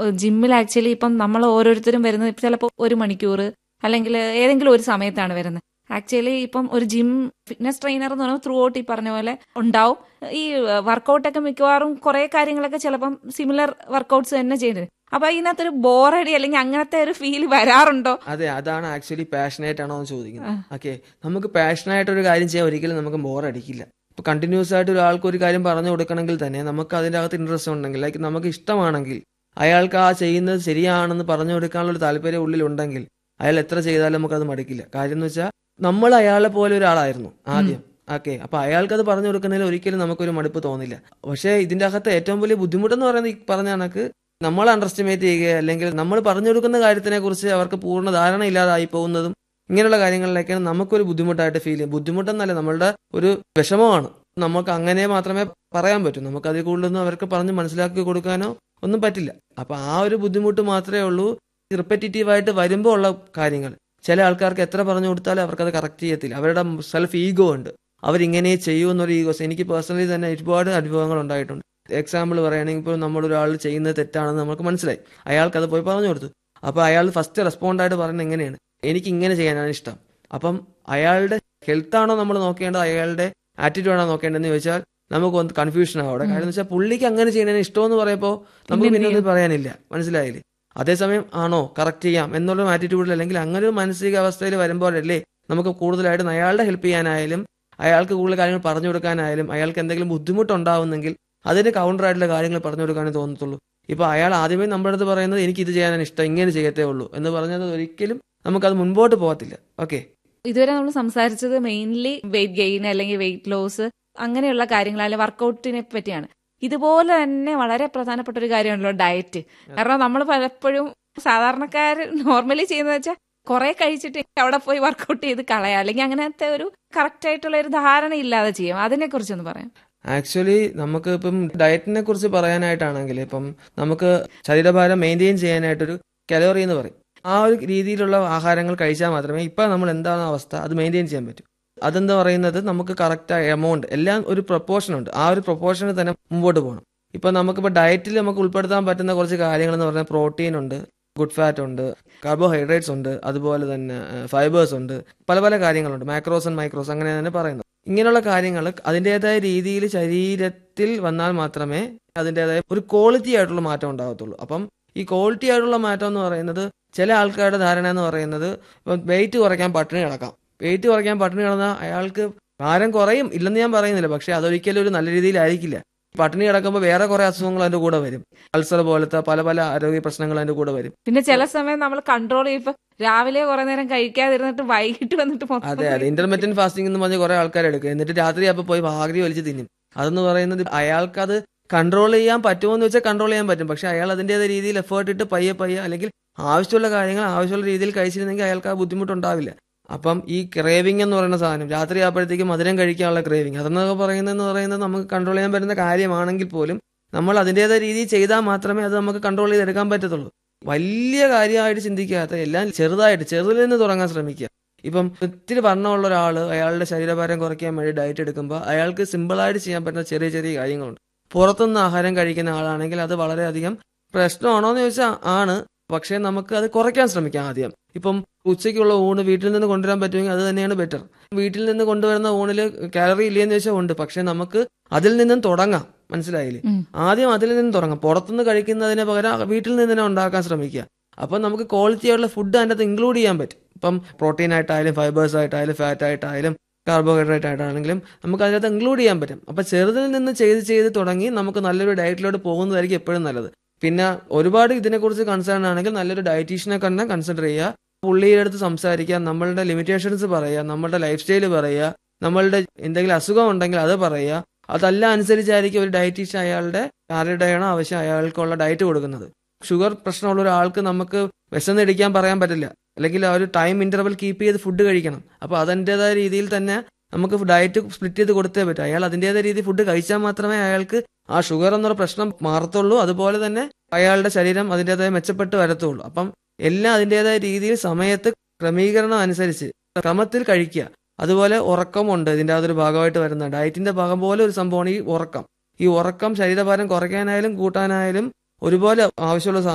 ജിമ്മിൽ ആക്ച്വലി ഇപ്പം നമ്മൾ ഓരോരുത്തരും വരുന്നത് ചിലപ്പോൾ ഒരു മണിക്കൂർ അല്ലെങ്കിൽ ഏതെങ്കിലും ഒരു സമയത്താണ് വരുന്നത് ആക്ച്വലി ഇപ്പം ഒരു ജിം ഫിറ്റ്നസ് ട്രെയിനർ എന്ന് പറയുമ്പോൾ ത്രൂ ഔട്ട് ഈ പറഞ്ഞ പോലെ ഉണ്ടാവും ഈ വർക്കൗട്ടൊക്കെ മിക്കവാറും കുറെ കാര്യങ്ങളൊക്കെ ചിലപ്പം സിമിലർ വർക്കൗട്ട്സ് തന്നെ ചെയ്യുന്നത് അപ്പൊ ഇതിനകത്തൊരു ബോറടി അല്ലെങ്കിൽ അങ്ങനത്തെ ഒരു ഫീൽ വരാറുണ്ടോ അതെ അതാണ് ആക്ച്വലി പാഷനേറ്റ് ആണോ എന്ന് ചോദിക്കുന്നത് ഓക്കെ നമുക്ക് പാഷനായിട്ട് ഒരു കാര്യം ചെയ്യാൻ ഒരിക്കലും നമുക്ക് ബോർ അടിക്കില്ല ഇപ്പൊ കണ്ടിന്യൂസ് ആയിട്ട് ഒരാൾക്ക് ഒരു കാര്യം പറഞ്ഞു കൊടുക്കണമെങ്കിൽ തന്നെ നമുക്ക് അതിന്റെ അകത്ത് ഇൻട്രസ്റ്റ് ഉണ്ടെങ്കിൽ ലൈക്ക് നമുക്ക് ഇഷ്ടമാണെങ്കിൽ അയാൾക്ക് ആ ചെയ്യുന്നത് ശരിയാണെന്ന് പറഞ്ഞു കൊടുക്കാനുള്ള ഒരു താല്പര്യം ഉള്ളിലുണ്ടെങ്കിൽ അയാൾ എത്ര ചെയ്താലും നമുക്കത് മടുക്കില്ല കാര്യം എന്ന് വെച്ചാൽ നമ്മൾ അയാളെ പോലെ ഒരാളായിരുന്നു ആദ്യം ഓക്കെ അപ്പൊ അയാൾക്ക് അത് പറഞ്ഞു കൊടുക്കുന്നതിൽ ഒരിക്കലും നമുക്കൊരു മടുപ്പ് തോന്നില്ല പക്ഷേ ഇതിന്റെ അകത്ത് ഏറ്റവും വലിയ ബുദ്ധിമുട്ടെന്ന് പറയുന്നത് ഈ പറഞ്ഞ കണക്ക് നമ്മൾ അണ്ടർസ്റ്റിമേറ്റ് ചെയ്യുക അല്ലെങ്കിൽ നമ്മൾ പറഞ്ഞു കൊടുക്കുന്ന കാര്യത്തിനെ കുറിച്ച് അവർക്ക് പൂർണ്ണ ധാരണ ഇല്ലാതായി പോകുന്നതും ഇങ്ങനെയുള്ള കാര്യങ്ങളിലേക്കാണ് നമുക്കൊരു ബുദ്ധിമുട്ടായിട്ട് ഫീൽ ചെയ്യും ബുദ്ധിമുട്ടെന്നല്ല നമ്മളുടെ ഒരു വിഷമമാണ് നമുക്ക് അങ്ങനെ മാത്രമേ പറയാൻ പറ്റൂ നമുക്ക് അതിൽ കൂടുതലൊന്നും അവർക്ക് പറഞ്ഞ് മനസ്സിലാക്കി കൊടുക്കാനോ ഒന്നും പറ്റില്ല അപ്പൊ ആ ഒരു ബുദ്ധിമുട്ട് മാത്രമേ ഉള്ളൂ റിപ്പറ്റീറ്റീവ് ആയിട്ട് വരുമ്പോൾ ഉള്ള കാര്യങ്ങൾ ചില ആൾക്കാർക്ക് എത്ര പറഞ്ഞു കൊടുത്താലും അവർക്ക് അത് കറക്റ്റ് ചെയ്യത്തില്ല അവരുടെ സെൽഫ് ഈഗോ ഉണ്ട് അവരിങ്ങനെ ചെയ്യൂ എന്നൊരു ഈഗോസ് എനിക്ക് പേഴ്സണലി തന്നെ ഒരുപാട് അനുഭവങ്ങൾ ഉണ്ടായിട്ടുണ്ട് എക്സാമ്പിൾ പറയുകയാണെങ്കിൽ ഇപ്പോൾ നമ്മളൊരാൾ ചെയ്യുന്നത് തെറ്റാണെന്ന് നമുക്ക് മനസ്സിലായി അയാൾക്ക് അത് പോയി പറഞ്ഞു കൊടുത്തു അപ്പൊ അയാൾ ഫസ്റ്റ് റെസ്പോണ്ട് ആയിട്ട് പറയുന്നത് എങ്ങനെയാണ് എനിക്ക് ഇങ്ങനെ ചെയ്യാനാണ് ഇഷ്ടം അപ്പം അയാളുടെ ഹെൽത്ത് ആണോ നമ്മൾ നോക്കേണ്ടത് അയാളുടെ ആറ്റിറ്റ്യൂഡ് ആണോ നോക്കേണ്ടതെന്ന് ചോദിച്ചാൽ നമുക്ക് ഒന്ന് കൺഫ്യൂഷൻ ആവും അവിടെ കാര്യം എന്ന് വെച്ചാൽ പുള്ളിക്ക് അങ്ങനെ ചെയ്യുന്നതിന് ഇഷ്ടമെന്ന് പറയുമ്പോൾ നമുക്ക് പിന്നെ ഒന്നും പറയാനില്ല മനസ്സിലായില്ലേ അതേസമയം ആണോ കറക്റ്റ് ചെയ്യാം എന്നുള്ള ആറ്റിറ്റ്യൂഡിൽ അല്ലെങ്കിൽ അങ്ങനെ ഒരു മാനസികാവസ്ഥയിൽ വരുമ്പോഴല്ലേ നമുക്ക് കൂടുതലായിട്ട് അയാളുടെ ഹെൽപ്പ് ചെയ്യാനായാലും അയാൾക്ക് കൂടുതൽ കാര്യങ്ങൾ പറഞ്ഞു കൊടുക്കാനായാലും അയാൾക്ക് എന്തെങ്കിലും ബുദ്ധിമുട്ടുണ്ടാവുന്നെങ്കിൽ അതിന് കൗണ്ടർ ആയിട്ടുള്ള കാര്യങ്ങൾ പറഞ്ഞു കൊടുക്കാനേ തോന്നത്തുള്ളൂ ഇപ്പൊ അയാൾ ആദ്യമേ നമ്മുടെ അടുത്ത് പറയുന്നത് എനിക്ക് ഇത് ചെയ്യാനാണ് ഇഷ്ടം ഇങ്ങനെ ചെയ്യത്തേ ഉള്ളൂ എന്ന് പറഞ്ഞത് ഒരിക്കലും നമുക്കത് മുൻപോട്ട് പോകത്തില്ല ഓക്കെ ഇതുവരെ നമ്മൾ സംസാരിച്ചത് മെയിൻലി വെയിറ്റ് ഗെയിൻ അല്ലെങ്കിൽ വെയിറ്റ് ലോസ് അങ്ങനെയുള്ള കാര്യങ്ങൾ അല്ലെങ്കിൽ വർക്കൗട്ടിനെ പറ്റിയാണ് ഇതുപോലെ തന്നെ വളരെ പ്രധാനപ്പെട്ട ഒരു കാര്യമാണല്ലോ ഡയറ്റ് കാരണം നമ്മൾ പലപ്പോഴും സാധാരണക്കാർ നോർമലി ചെയ്യുന്നത് വെച്ചാൽ കുറെ കഴിച്ചിട്ട് അവിടെ പോയി വർക്കൗട്ട് ചെയ്ത് കളയാം അല്ലെങ്കിൽ അങ്ങനത്തെ ഒരു കറക്റ്റ് ആയിട്ടുള്ള ഒരു ധാരണ ഇല്ലാതെ ചെയ്യും അതിനെ കുറിച്ചൊന്ന് പറയാം ആക്ച്വലി നമുക്ക് ഇപ്പം ഡയറ്റിനെ കുറിച്ച് പറയാനായിട്ടാണെങ്കിൽ ഇപ്പം നമുക്ക് ശരീരഭാരം മെയിൻറ്റെയിൻ ചെയ്യാനായിട്ടൊരു കലോറി എന്ന് പറയും ആ ഒരു രീതിയിലുള്ള ആഹാരങ്ങൾ കഴിച്ചാൽ മാത്രമേ ഇപ്പം നമ്മൾ എന്താണ് അവസ്ഥ അത് മെയിൻറ്റെയിൻ ചെയ്യാൻ പറ്റൂ അതെന്താ പറയുന്നത് നമുക്ക് കറക്റ്റ് എമൗണ്ട് എല്ലാം ഒരു പ്രൊപ്പോർഷൻ ഉണ്ട് ആ ഒരു പ്രൊപ്പോർഷനിൽ തന്നെ മുമ്പോട്ട് പോകണം ഇപ്പൊ നമുക്കിപ്പോൾ ഡയറ്റിൽ നമുക്ക് ഉൾപ്പെടുത്താൻ പറ്റുന്ന കുറച്ച് കാര്യങ്ങൾ എന്ന് പറഞ്ഞാൽ പ്രോട്ടീൻ ഉണ്ട് ഗുഡ് ഫാറ്റ് ഉണ്ട് കാർബോഹൈഡ്രേറ്റ്സ് ഉണ്ട് അതുപോലെ തന്നെ ഫൈബേഴ്സ് ഉണ്ട് പല പല കാര്യങ്ങളുണ്ട് മാക്രോസ് ആൻഡ് മൈക്രോസ് അങ്ങനെ തന്നെ പറയുന്നത് ഇങ്ങനെയുള്ള കാര്യങ്ങൾ അതിൻ്റെതായ രീതിയിൽ ശരീരത്തിൽ വന്നാൽ മാത്രമേ അതിൻ്റെതായ ഒരു ക്വാളിറ്റി ആയിട്ടുള്ള മാറ്റം ഉണ്ടാകത്തുള്ളൂ അപ്പം ഈ ക്വാളിറ്റി ആയിട്ടുള്ള മാറ്റം എന്ന് പറയുന്നത് ചില ആൾക്കാരുടെ ധാരണ എന്ന് പറയുന്നത് ഇപ്പം വെയിറ്റ് കുറയ്ക്കാൻ പട്ടിണി കിടക്കാം വെയിറ്റ് കുറയ്ക്കാൻ പട്ടിണി കിടന്നാൽ അയാൾക്ക് ഭാരം കുറയും ഇല്ലെന്ന് ഞാൻ പറയുന്നില്ല പക്ഷെ അതൊരിക്കലും ഒരു നല്ല രീതിയിലായിരിക്കില്ല പട്ടിണി കിടക്കുമ്പോൾ വേറെ കുറെ അസുഖങ്ങൾ അതിന്റെ കൂടെ വരും അൾസർ പോലത്തെ പല പല ആരോഗ്യ പ്രശ്നങ്ങൾ അതിന്റെ കൂടെ വരും പിന്നെ ചില സമയം നമ്മൾ കൺട്രോൾ ചെയ്യും രാവിലെ കുറെ നേരം കഴിക്കാതിരുന്നിട്ട് വൈകിട്ട് വന്നിട്ട് മൊത്തം അതെ അതെ ഇന്റർമീഡിയറ്റ് ഫാസ്റ്റിംഗ് എന്ന് പറഞ്ഞ് കുറെ ആൾക്കാർ എടുക്കും എന്നിട്ട് രാത്രി അപ്പൊ പോയി ഭാഗ്രി വലിച്ച് തിന്നും അതെന്ന് പറയുന്നത് അയാൾക്കത് കൺട്രോൾ ചെയ്യാൻ പറ്റുമോ എന്ന് വെച്ചാൽ കൺട്രോൾ ചെയ്യാൻ പറ്റും പക്ഷെ അയാൾ അതിൻ്റെതായ രീതിയിൽ എഫേർട്ട് ഇട്ട് പയ്യെ പയ്യെ അല്ലെങ്കിൽ ആവശ്യമുള്ള കാര്യങ്ങൾ ആവശ്യമുള്ള രീതിയിൽ കഴിച്ചിരുന്നെങ്കിൽ അയാൾക്ക് ആ ബുദ്ധിമുട്ടുണ്ടാവില്ല അപ്പം ഈ ക്രേവിംഗ് എന്ന് പറയുന്ന സാധനം രാത്രി ആകുമ്പോഴത്തേക്കും മധുരം കഴിക്കാനുള്ള ക്രേവിംഗ് അതെന്നൊക്കെ പറയുന്നതെന്ന് പറയുന്നത് നമുക്ക് കൺട്രോൾ ചെയ്യാൻ പറ്റുന്ന കാര്യമാണെങ്കിൽ പോലും നമ്മൾ അതിൻ്റെതായ രീതിയിൽ ചെയ്താൽ മാത്രമേ അത് നമുക്ക് കൺട്രോൾ ചെയ്തെടുക്കാൻ പറ്റത്തുള്ളൂ വലിയ കാര്യമായിട്ട് ചിന്തിക്കാത്ത എല്ലാം ചെറുതായിട്ട് ചെറുതിൽ നിന്ന് തുടങ്ങാൻ ശ്രമിക്കുക ഇപ്പം ഒത്തിരി വണ്ണമുള്ള ഒരാൾ അയാളുടെ ശരീരഭാരം കുറയ്ക്കാൻ വേണ്ടി ഡയറ്റ് എടുക്കുമ്പോൾ അയാൾക്ക് സിമ്പിളായിട്ട് ചെയ്യാൻ പറ്റുന്ന ചെറിയ ചെറിയ കാര്യങ്ങളുണ്ട് പുറത്തുനിന്ന് ആഹാരം കഴിക്കുന്ന ആളാണെങ്കിൽ അത് വളരെയധികം പ്രശ്നമാണോ എന്ന് ചോദിച്ചാൽ ആണ് പക്ഷേ നമുക്ക് അത് കുറയ്ക്കാൻ ശ്രമിക്കാം ആദ്യം ഇപ്പം ഉച്ചയ്ക്കുള്ള ഊണ് വീട്ടിൽ നിന്ന് കൊണ്ടുവരാൻ പറ്റുമെങ്കിൽ അത് തന്നെയാണ് ബെറ്റർ വീട്ടിൽ നിന്ന് കൊണ്ടുവരുന്ന ഊണിൽ കാലറി ഇല്ലെന്ന് ചോദിച്ചാൽ ഉണ്ട് പക്ഷെ നമുക്ക് അതിൽ നിന്നും തുടങ്ങാം മനസ്സിലായില്ലേ ആദ്യം അതിൽ നിന്ന് തുടങ്ങാം പുറത്തുനിന്ന് കഴിക്കുന്നതിന് പകരം വീട്ടിൽ നിന്ന് തന്നെ ഉണ്ടാക്കാൻ ശ്രമിക്കുക അപ്പൊ നമുക്ക് ക്വാളിറ്റി ആയിട്ടുള്ള ഫുഡ് അതിൻ്റെ അകത്ത് ഇൻക്ലൂഡ് ചെയ്യാൻ പറ്റും ഇപ്പം പ്രോട്ടീൻ ആയിട്ടായാലും ഫൈബേഴ്സ് ആയിട്ടായാലും ഫാറ്റ് ആയിട്ടായാലും കാർബോഹൈഡ്രേറ്റ് ആയിട്ടാണെങ്കിലും നമുക്ക് അതിനകത്ത് ഇൻക്ലൂഡ് ചെയ്യാൻ പറ്റും അപ്പൊ ചെറുതിൽ നിന്ന് ചെയ്ത് ചെയ്ത് തുടങ്ങി നമുക്ക് നല്ലൊരു ഡയറ്റിലോട്ട് പോകുന്നതായിരിക്കും എപ്പോഴും നല്ലത് പിന്നെ ഒരുപാട് ഇതിനെക്കുറിച്ച് കൺസേൺ ആണെങ്കിൽ നല്ലൊരു ഡയറ്റീഷ്യനെ തന്നെ കൺസിഡർ ചെയ്യുക പുള്ളിയുടെ അടുത്ത് സംസാരിക്കുക നമ്മളുടെ ലിമിറ്റേഷൻസ് പറയുക നമ്മളുടെ ലൈഫ് സ്റ്റൈൽ പറയുക നമ്മളുടെ എന്തെങ്കിലും അസുഖം ഉണ്ടെങ്കിൽ അത് പറയുക അതെല്ലാം അനുസരിച്ചായിരിക്കും ഒരു ഡയറ്റീഷ്യൻ അയാളുടെ ആരുടെയാണോ ആവശ്യം അയാൾക്കുള്ള ഡയറ്റ് കൊടുക്കുന്നത് ഷുഗർ പ്രശ്നമുള്ള ഒരാൾക്ക് നമുക്ക് വിശന്നിടിക്കാൻ പറയാൻ പറ്റില്ല അല്ലെങ്കിൽ ആ ഒരു ടൈം ഇന്റർവൽ കീപ്പ് ചെയ്ത് ഫുഡ് കഴിക്കണം അപ്പൊ അതിൻ്റെതായ രീതിയിൽ തന്നെ നമുക്ക് ഡയറ്റ് സ്പ്ലിറ്റ് ചെയ്ത് കൊടുത്തേ പറ്റും അയാൾ അതിൻ്റെതായ രീതിയിൽ ഫുഡ് കഴിച്ചാൽ മാത്രമേ അയാൾക്ക് ആ ഷുഗർ എന്നുള്ള പ്രശ്നം മാറത്തുള്ളൂ അതുപോലെ തന്നെ അയാളുടെ ശരീരം അതിൻ്റെതായ മെച്ചപ്പെട്ട് വരത്തുള്ളൂ അപ്പം എല്ലാം അതിൻ്റെതായ രീതിയിൽ സമയത്ത് ക്രമീകരണം അനുസരിച്ച് ക്രമത്തിൽ കഴിക്കുക അതുപോലെ ഉറക്കമുണ്ട് ഇതിൻ്റെ അതൊരു ഭാഗമായിട്ട് വരുന്ന ഡയറ്റിന്റെ ഭാഗം പോലെ ഒരു സംഭവമാണ് ഈ ഉറക്കം ഈ ഉറക്കം ശരീരഭാരം കുറയ്ക്കാനായാലും കൂട്ടാനായാലും ഒരുപോലെ ആവശ്യമുള്ള